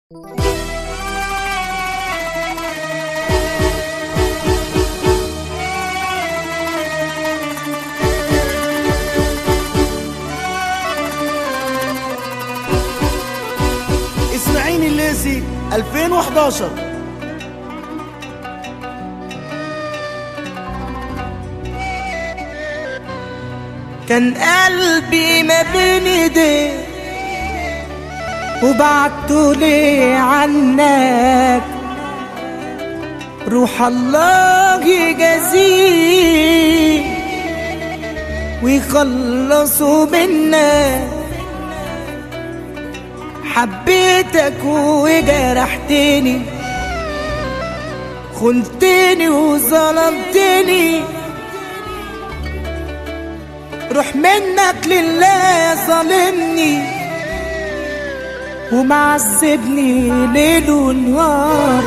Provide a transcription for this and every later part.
اسماعيل الليسي 2011 كان قلبي ما بين ايديك وبعته لي عنك روح الله يجازيه ويخلصوا منا حبيتك وجرحتني خنتني وظلمتني روح منك لله ظالمني ومعذبني ليل ونهار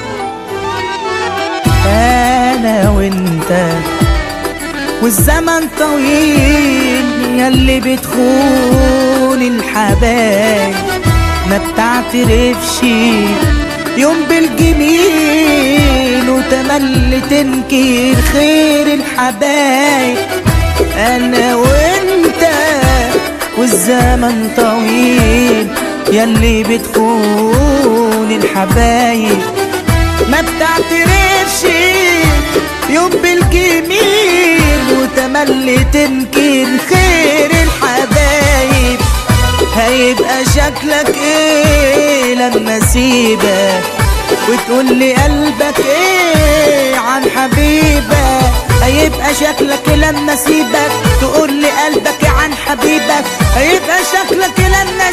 انا وانت والزمن طويل ياللي بتخون الحبايب ما بتعترفش يوم بالجميل وتملي تنكر خير الحبايب انا وانت والزمن طويل ياللي بتخون الحبايب ما بتعترفش يوم بالجميل وتملي تنكر خير الحبايب هيبقى شكلك ايه لما اسيبك وتقول لي قلبك ايه عن حبيبك هيبقى شكلك لما اسيبك تقول لي قلبك إيه عن حبيبك هيبقى شكلك لما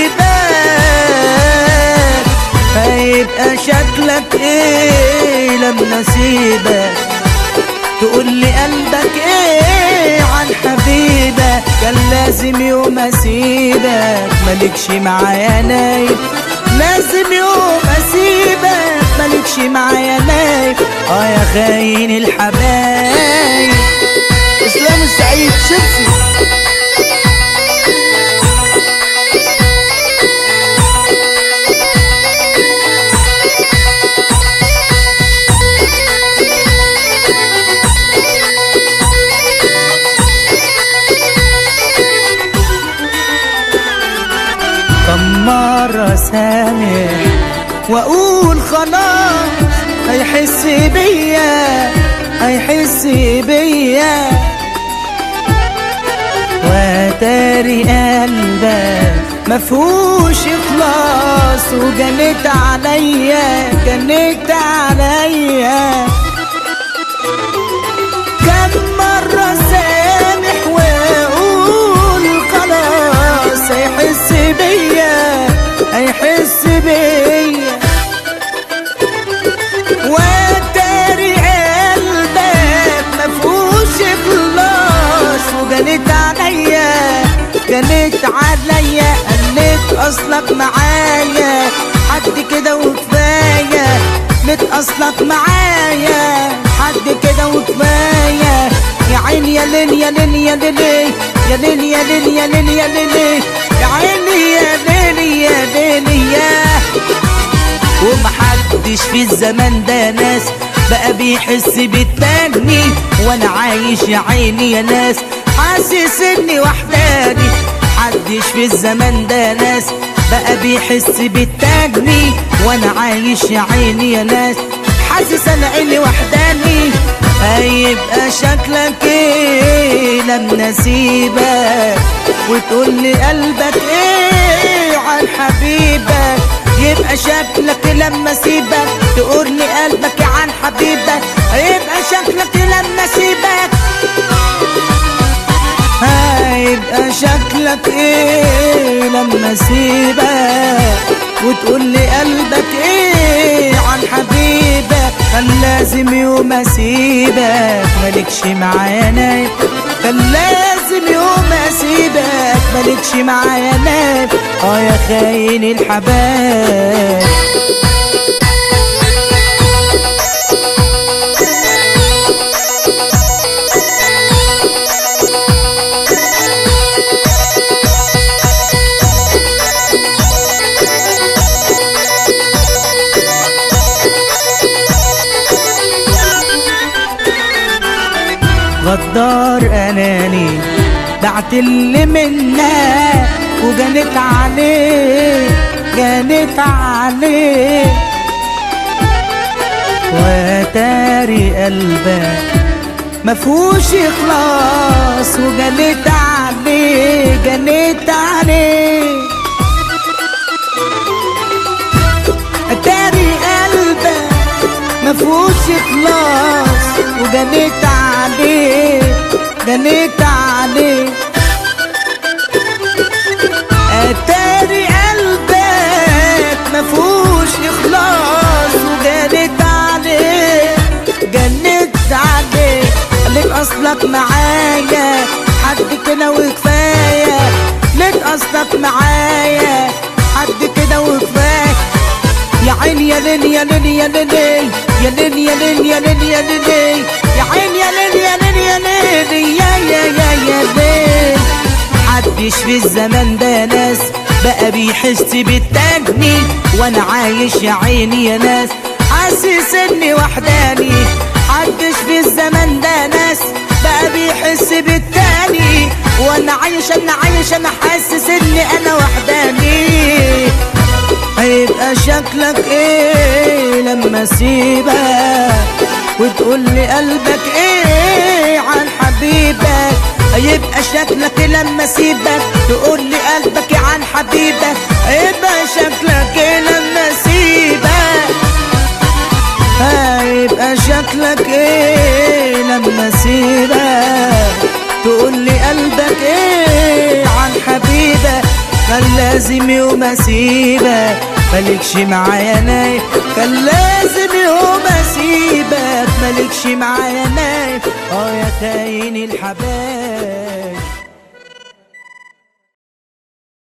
اسيبك هيبقى شكلك ايه لما اسيبك تقول لي قلبك ايه عن حبيبك كان لازم يوم اسيبك مالكش معايا نايم لازم يوم اسيبك مالكش معايا نايم اه يا خاين الحبايب اسلام السعيد شمسي كم مرة سامع واقول خلاص هيحس بيا هيحس بيا وتاري قلبك مفهوش اخلاص وجنيت عليا جنيت عليا كم مرة سامح واقول خلاص هيحس بيا هيحس بيا وتاري قلبك مفهوش خلاص وجنيت عليا جنيت عليا قلت اصلك معايا حد كده وكفايه نت اصلك معايا حد كده وكفايه يا عين يا ليل يا ليل يا ليل يا ليل يا ليل يا ليل يا ليل يا عيني يا ليل يا ليل يا ومحدش في الزمان ده ناس بقى بيحس بالتاني وانا عايش يا عيني يا ناس حاسس اني وحداني محدش في الزمان ده ناس بقى بيحس بالتاني وانا عايش يا عيني يا ناس حاسس انا اني وحداني هيبقى شكلك ايه لما اسيبك وتقول لي قلبك ايه عن حبيبك يبقى شكلك لما اسيبك تقول لي قلبك إيه عن حبيبك هيبقى شكلك لما اسيبك هيبقى شكلك ايه لما اسيبك وتقول لي قلبك ايه عن حبيبك كان لازم يوم اسيبك مالكش معايا نايم كان لازم يوم اسيبك مالكش معايا نايم اه يا خاين الحبايب غدار اناني بعت اللي منا وجنت عليه جنت عليه وتاري قلبك مفهوش اخلاص وجنت عليه جنت عليه اتاري قلبك مفهوش اخلاص وجنيت عليه جنيت عليه اتاري قلبك مفهوش اخلاص وجنيت عليه جنيت عليه ليك اصلك معايا حد كده وكفايه ليك اصلك معايا حد كده وكفايه يا عين يا ليل يا ليل يا ليل يا ليل يا ليل يا ليل يا ليل يا عين يا ليل يا ليل يا ليل يا يا يا يا ليل محدش في الزمان ده ناس بقى بيحس بالتاني وانا عايش يا عيني يا ناس حاسس اني وحداني محدش في الزمان ده ناس بقى بيحس بالتاني وانا عايش انا عايش انا حاسس اني انا وحداني هيبقى شكلك ايه لما اسيبك وتقول لي قلبك ايه عن حبيبك هيبقى شكلك إيه لما اسيبك تقول لي قلبك عن حبيبك هيبقى شكلك ايه لما اسيبك هيبقى شكلك ايه لما اسيبك تقول لي قلبك ايه عن حبيبك كان لازم يوم اسيبك مالكش معايا نايم كان لازم يوم اسيبك مالكش معايا نايم اه يا خاين الحباب